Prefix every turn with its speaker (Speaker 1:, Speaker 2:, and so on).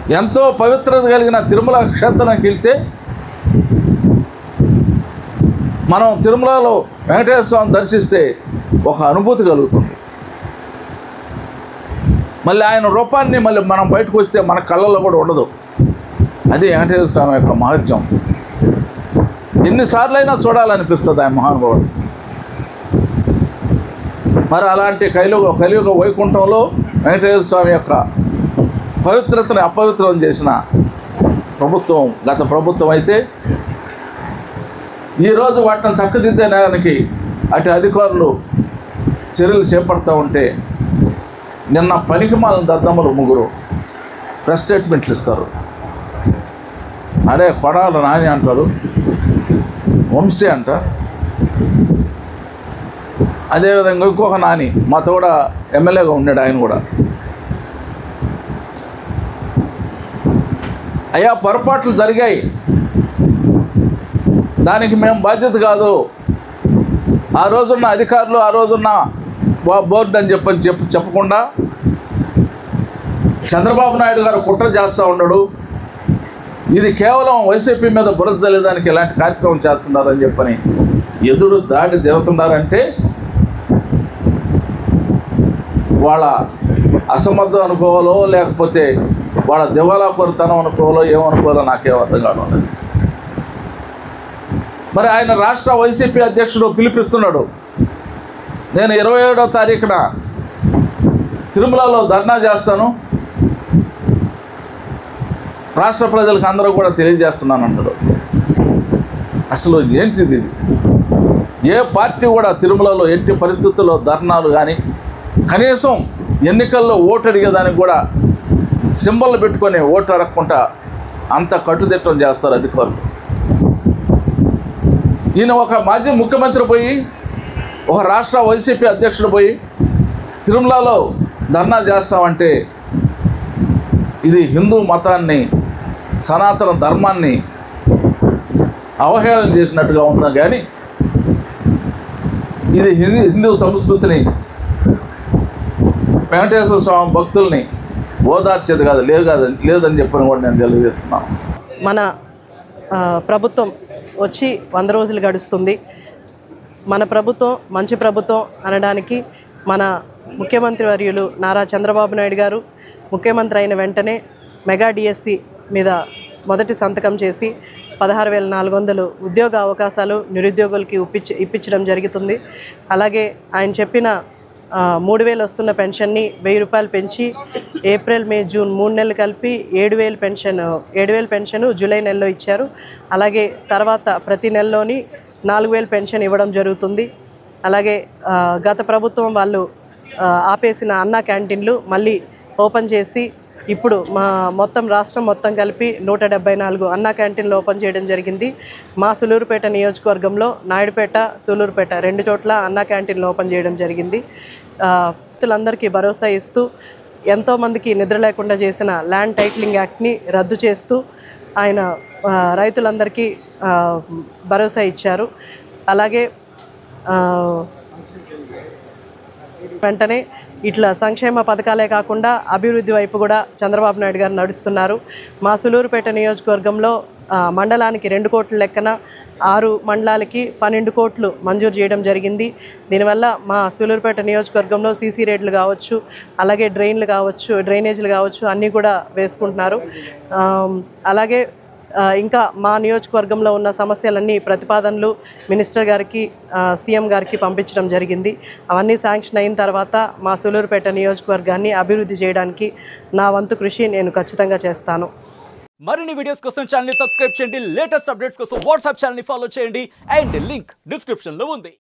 Speaker 1: ఎంతో పవిత్రత కలిగిన తిరుమల క్షేత్రానికి వెళ్తే మనం తిరుమలలో వెంకటేశ్వర స్వామిని దర్శిస్తే ఒక అనుభూతి కలుగుతుంది మళ్ళీ ఆయన రూపాన్ని మళ్ళీ మనం బయటకు వస్తే మన కళ్ళల్లో కూడా ఉండదు అది వెంకటేశ్వర స్వామి యొక్క మహత్యం ఎన్నిసార్లైనా చూడాలనిపిస్తుంది ఆయన మహానుభావుడు మరి అలాంటి కైలుగ కలియుగ వైకుంఠంలో వెంకటేశ్వర స్వామి యొక్క పవిత్రతని అపవిత్రం చేసిన ప్రభుత్వం గత ప్రభుత్వం అయితే ఈరోజు వాటిని చక్కదిద్దడానికి అటు అధికారులు చర్యలు చేపడతా ఉంటే నిన్న పనికిమాలిన దద్దమ్మలు ముగ్గురు ప్రెస్ స్టేట్మెంట్లు ఇస్తారు అడే కొడాల నాని అంటారు వంశీ అంట అదేవిధంగా ఇంకొక నాని మాతో కూడా ఎమ్మెల్యేగా ఉన్నాడు ఆయన కూడా అయ్యా పొరపాట్లు జరిగాయి దానికి మేము బాధ్యత కాదు ఆ రోజున్న అధికారులు ఆ రోజున్న బో- బోర్డు అని చెప్పని చెప్పి చెప్పకుండా చంద్రబాబు నాయుడు గారు కుట్ర చేస్తూ ఉండడు ఇది కేవలం వైసీపీ మీద బురద చల్లేదానికి ఇలాంటి కార్యక్రమం చేస్తున్నారని చెప్పని ఎదుడు దాడి దిగుతున్నారంటే వాళ్ళ అసమర్థం అనుకోవాలో లేకపోతే వాళ్ళ దివాలా కొరతనం అనుకోవాలో ఏమనుకోవాలో నాకేం అర్థం కావడం లేదు మరి ఆయన రాష్ట్ర వైసీపీ అధ్యక్షుడు పిలిపిస్తున్నాడు నేను ఇరవై ఏడో తారీఖున తిరుమలలో ధర్నా చేస్తాను రాష్ట్ర ప్రజలకు అందరూ కూడా తెలియజేస్తున్నాను అంటాడు అసలు ఏంటిది ఇది ఏ పార్టీ కూడా తిరుమలలో ఎట్టి పరిస్థితుల్లో ధర్నాలు కానీ కనీసం ఎన్నికల్లో ఓటు అడిగేదానికి కూడా సింబల్ పెట్టుకొని ఓటు అడగకుండా అంత కట్టుదిట్టం చేస్తారు అధికారులు ఈయన ఒక మాజీ ముఖ్యమంత్రి పోయి ఒక రాష్ట్ర వైసీపీ అధ్యక్షుడు పోయి తిరుమలలో ధర్నా చేస్తామంటే ఇది హిందూ మతాన్ని సనాతన ధర్మాన్ని అవహేళన చేసినట్టుగా ఉందా కానీ ఇది హిందూ హిందూ సంస్కృతిని వెంకటేశ్వర స్వామి భక్తుల్ని ఓదార్చేది కాదు లేదు కాదు లేదని చెప్పని కూడా నేను తెలియజేస్తున్నాను
Speaker 2: మన ఆ, ప్రభుత్వం వచ్చి వంద రోజులు గడుస్తుంది మన ప్రభుత్వం మంచి ప్రభుత్వం అనడానికి మన ముఖ్యమంత్రి వర్యులు నారా చంద్రబాబు నాయుడు గారు ముఖ్యమంత్రి అయిన వెంటనే మెగా డిఎస్సి మీద మొదటి సంతకం చేసి పదహారు వేల నాలుగు వందలు ఉద్యోగ అవకాశాలు నిరుద్యోగులకి ఇప్పించ ఇప్పించడం జరుగుతుంది అలాగే ఆయన చెప్పిన ఆ, మూడు వేలు వస్తున్న పెన్షన్ని వెయ్యి రూపాయలు పెంచి ఏప్రిల్ మే జూన్ మూడు నెలలు కలిపి ఏడు వేలు పెన్షన్ ఏడు వేలు పెన్షన్ జూలై నెలలో ఇచ్చారు అలాగే తర్వాత ప్రతి నెలలోని నాలుగు వేలు పెన్షన్ ఇవ్వడం జరుగుతుంది అలాగే ఆ, గత ప్రభుత్వం వాళ్ళు ఆ, ఆపేసిన అన్న క్యాంటీన్లు మళ్ళీ ఓపెన్ చేసి ఇప్పుడు మా మొత్తం రాష్ట్రం మొత్తం కలిపి నూట డెబ్బై నాలుగు అన్నా క్యాంటీన్లు ఓపెన్ చేయడం జరిగింది మా సులూరుపేట నియోజకవర్గంలో నాయుడుపేట సూలూరుపేట రెండు చోట్ల అన్నా క్యాంటీన్లు ఓపెన్ చేయడం జరిగింది ఆ, భక్తులందరికీ భరోసా ఇస్తూ ఎంతోమందికి నిద్ర లేకుండా చేసిన ల్యాండ్ టైటిలింగ్ యాక్ట్ని రద్దు చేస్తూ ఆయన ఆ, రైతులందరికీ ఆ, భరోసా ఇచ్చారు అలాగే ఆ, వెంటనే ఇట్లా సంక్షేమ పథకాలే కాకుండా అభివృద్ధి వైపు కూడా చంద్రబాబు నాయుడు గారు నడుస్తున్నారు మా సులూరుపేట నియోజకవర్గంలో ఆ, మండలానికి రెండు కోట్ల లెక్కన ఆరు మండలాలకి పన్నెండు కోట్లు మంజూరు చేయడం జరిగింది దీనివల్ల మా సూలూరుపేట నియోజకవర్గంలో సీసీ రేట్లు కావచ్చు అలాగే డ్రైన్లు కావచ్చు డ్రైనేజీలు కావచ్చు అన్నీ కూడా వేసుకుంటున్నారు ఆమ్, అలాగే ఆ, ఇంకా మా నియోజకవర్గంలో ఉన్న సమస్యలన్నీ ప్రతిపాదనలు మినిస్టర్ గారికి ఆ, సీఎం గారికి పంపించడం జరిగింది అవన్నీ శాంక్షన్ అయిన తర్వాత మా సూలూరుపేట నియోజకవర్గాన్ని అభివృద్ధి చేయడానికి నా వంతు కృషి నేను ఖచ్చితంగా చేస్తాను
Speaker 3: మరిన్ని వీడియోస్ కోసం ఛానల్ సబ్స్క్రైబ్ చేయండి లేటెస్ట్ అప్డేట్స్ కోసం వాట్సాప్ ఛానల్ ఫాలో చేయండి అండ్ లింక్ డిస్క్రిప్షన్ లో ఉంది